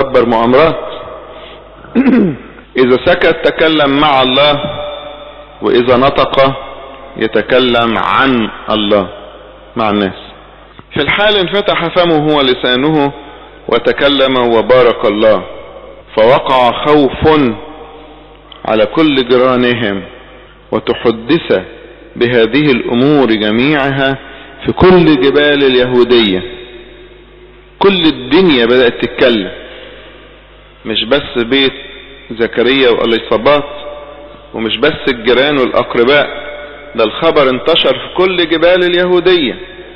اكبر مؤامرات اذا سكت تكلم مع الله واذا نطق يتكلم عن الله مع الناس في الحال انفتح فمه ولسانه وتكلم وبارك الله فوقع خوف على كل جيرانهم وتحدث بهذه الامور جميعها في كل جبال اليهودية كل الدنيا بدأت تتكلم مش بس بيت زكريا واليصابات ومش بس الجيران والاقرباء ده الخبر انتشر في كل جبال اليهودية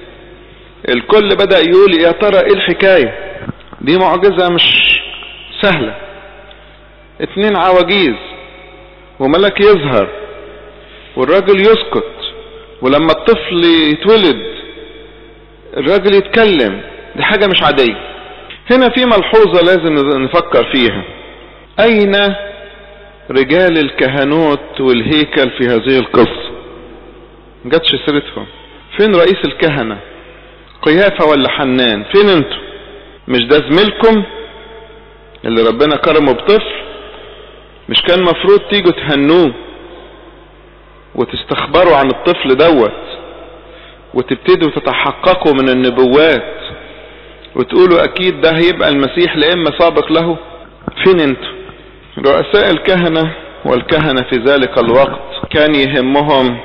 الكل بدأ يقول يا ترى ايه الحكاية دي معجزة مش سهلة اتنين عواجيز وملك يظهر والراجل يسكت ولما الطفل يتولد الراجل يتكلم دي حاجة مش عادية هنا في ملحوظة لازم نفكر فيها اين رجال الكهنوت والهيكل في هذه القصة جاتش سيرتهم فين رئيس الكهنة قيافة ولا حنان فين انتوا مش ده زميلكم اللي ربنا كرمه بطفل مش كان مفروض تيجوا تهنوه وتستخبروا عن الطفل دوت وتبتدوا تتحققوا من النبوات وتقولوا اكيد ده هيبقى المسيح لا اما سابق له فين انتوا رؤساء الكهنة والكهنة في ذلك الوقت كان يهمهم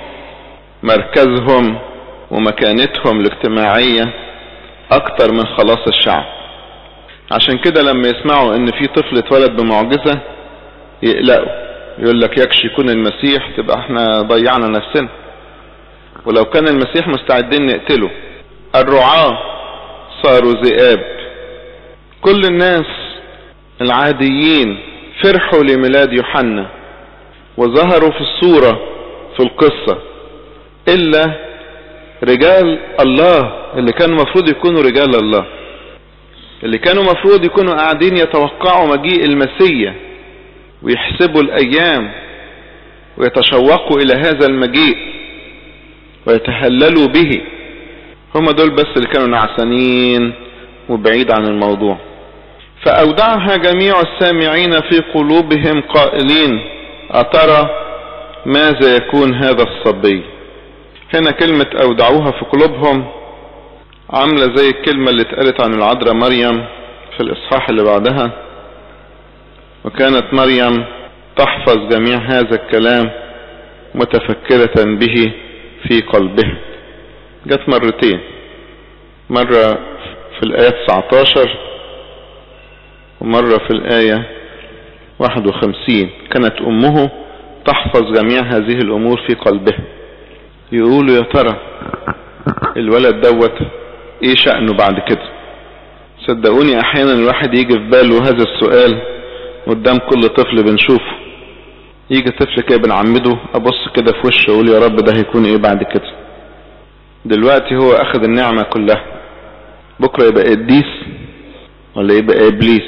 مركزهم ومكانتهم الاجتماعية اكتر من خلاص الشعب عشان كده لما يسمعوا ان في طفل اتولد بمعجزة يقلقوا يقول لك يكشي يكون المسيح تبقى احنا ضيعنا نفسنا ولو كان المسيح مستعدين نقتله الرعاة صاروا ذئاب كل الناس العاديين فرحوا لميلاد يوحنا وظهروا في الصورة في القصة الا رجال الله اللي كانوا مفروض يكونوا رجال الله اللي كانوا مفروض يكونوا قاعدين يتوقعوا مجيء المسيح ويحسبوا الايام ويتشوقوا الى هذا المجيء ويتهللوا به هم دول بس اللي كانوا نعسانين وبعيد عن الموضوع فاودعها جميع السامعين في قلوبهم قائلين اترى ماذا يكون هذا الصبي هنا كلمة اودعوها في قلوبهم عاملة زي الكلمة اللي اتقالت عن العذراء مريم في الاصحاح اللي بعدها وكانت مريم تحفظ جميع هذا الكلام متفكرة به في قلبها جت مرتين مرة في الآية 19 ومرة في الآية 51 كانت أمه تحفظ جميع هذه الأمور في قلبها يقولوا يا ترى الولد دوت ايه شأنه بعد كده صدقوني احيانا الواحد يجي في باله هذا السؤال قدام كل طفل بنشوفه يجي طفل كده بنعمده ابص كده في وشه اقول يا رب ده هيكون ايه بعد كده دلوقتي هو اخذ النعمة كلها بكرة يبقى قديس ولا يبقى ابليس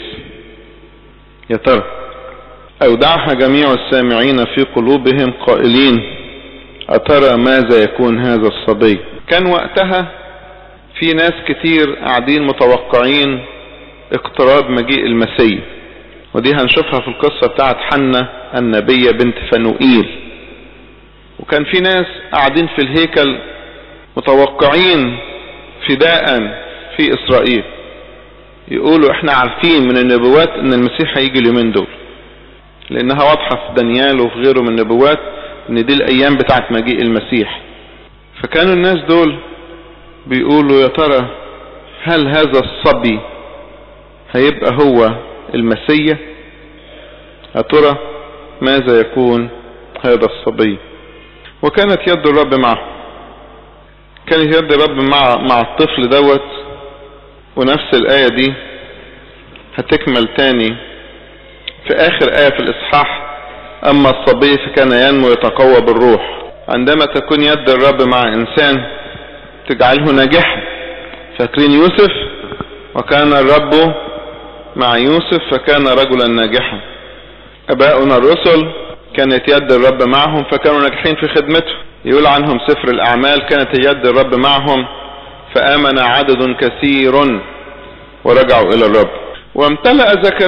يا ترى اودعها جميع السامعين في قلوبهم قائلين اترى ماذا يكون هذا الصبي كان وقتها في ناس كتير قاعدين متوقعين اقتراب مجيء المسيح ودي هنشوفها في القصة بتاعت حنة النبية بنت فنوئيل وكان في ناس قاعدين في الهيكل متوقعين فداء في اسرائيل يقولوا احنا عارفين من النبوات ان المسيح هيجي اليومين دول لانها واضحة في دانيال وفي غيره من النبوات ان دي الايام بتاعت مجيء المسيح فكانوا الناس دول بيقولوا يا ترى هل هذا الصبي هيبقى هو المسيح يا ترى ماذا يكون هذا الصبي وكانت يد الرب معه كانت يد الرب مع مع الطفل دوت ونفس الآية دي هتكمل تاني في آخر آية في الإصحاح أما الصبي فكان ينمو يتقوى بالروح عندما تكون يد الرب مع إنسان تجعله ناجحا فاكرين يوسف وكان الرب مع يوسف فكان رجلا ناجحا اباؤنا الرسل كانت يد الرب معهم فكانوا ناجحين في خدمته يقول عنهم سفر الاعمال كانت يد الرب معهم فامن عدد كثير ورجعوا الى الرب وامتلأ زكريا